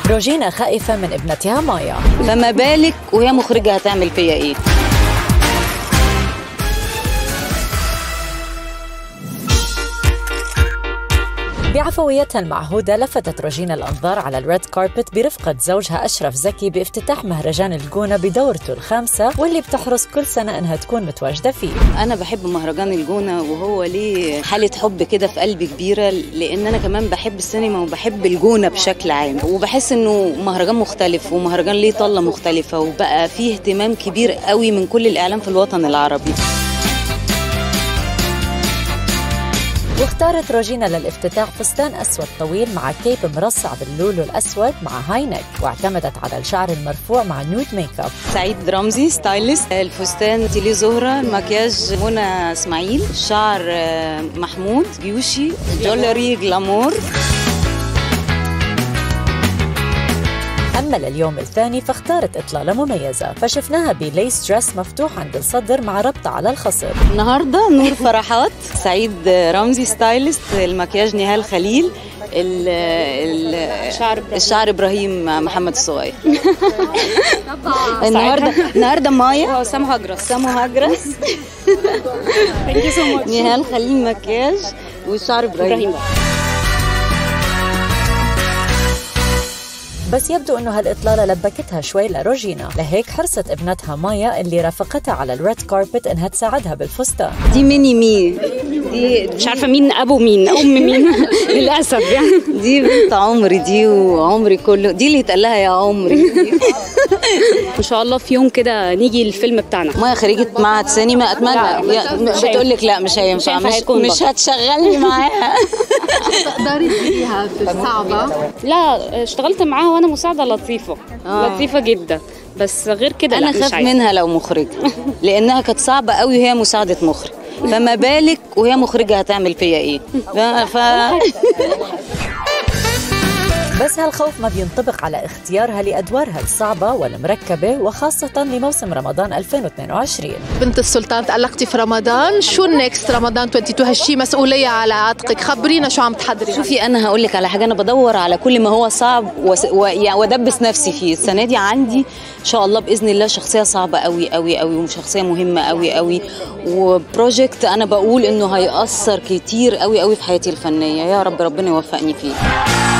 روجينا خائفة من ابنتها مايا فما بالك وهي مخرجة هتعمل فيا ايه بعفويتها المعهودة لفتت روجينا الأنظار على الريد كاربت برفقة زوجها أشرف زكي بافتتاح مهرجان الجونة بدورته الخامسة واللي بتحرص كل سنة إنها تكون متواجدة فيه انا بحب مهرجان الجونه وهو ليه حاله حب كده في قلبي كبيره لان انا كمان بحب السينما وبحب الجونه بشكل عام وبحس انه مهرجان مختلف ومهرجان ليه طله مختلفه وبقى فيه اهتمام كبير قوي من كل الاعلام في الوطن العربي واختارت روجينا للافتتاح فستان أسود طويل مع كيب مرصع باللولو الأسود مع هاي نيك واعتمدت على الشعر المرفوع مع نود ميك اب سعيد رمزي ستايلست الفستان تيلي زهرة المكياج منى اسماعيل الشعر آه، محمود جيوشي جولري جلامور أما لليوم الثاني فاختارت إطلالة مميزة فشفناها بليس دريس مفتوح عند الصدر مع ربطة على الخصر النهارده نور فرحات سعيد رمزي ستايلست المكياج نهال خليل ال ال الشعر الشعر ابراهيم محمد الصغير النهارده النهارده مايا سام هجرس سامو هجرس نهال خليل مكياج والشعر ابراهيم ابراهيم بس يبدو انه هالاطلاله لبكتها شوي لروجينا لهيك حرصت ابنتها مايا اللي رافقتها على الريد كاربت انها تساعدها بالفستان دي ميني مي دي مش عارفه مين ابو مين ام مين للاسف يعني دي بنت عمري دي وعمري كله دي اللي يتقال لها يا عمري ان شاء الله في يوم كده نيجي الفيلم بتاعنا مايا خريجة معهد سينما اتمنى لا، يا- مش بتقول لك لا مش هينفع هينفع مش, هيكون مش بطل. هتشغلني معاها تقدري تجيبيها في الصعبة لا اشتغلت معاها وانا مساعده لطيفه آه. لطيفه جدا بس غير كده انا لا مش خاف عايزة. منها لو مخرجة لانها كانت صعبة قوي وهي مساعدة مخرج فما بالك وهي مخرجة هتعمل فيا ايه ف... ف... بس هالخوف ما بينطبق على اختيارها لادوارها الصعبه والمركبه وخاصه لموسم رمضان 2022 بنت السلطان تألقتي في رمضان شو النكست رمضان 22 هالشي مسؤولية على عاتقك خبرينا شو عم تحضري شوفي انا هقول لك على حاجه انا بدور على كل ما هو صعب وس... و... يعني وادبس نفسي فيه السنه دي عندي ان شاء الله باذن الله شخصيه صعبه قوي قوي قوي وشخصيه مهمه قوي قوي وبروجكت انا بقول انه هيأثر كتير قوي قوي في حياتي الفنيه يا رب ربنا يوفقني فيه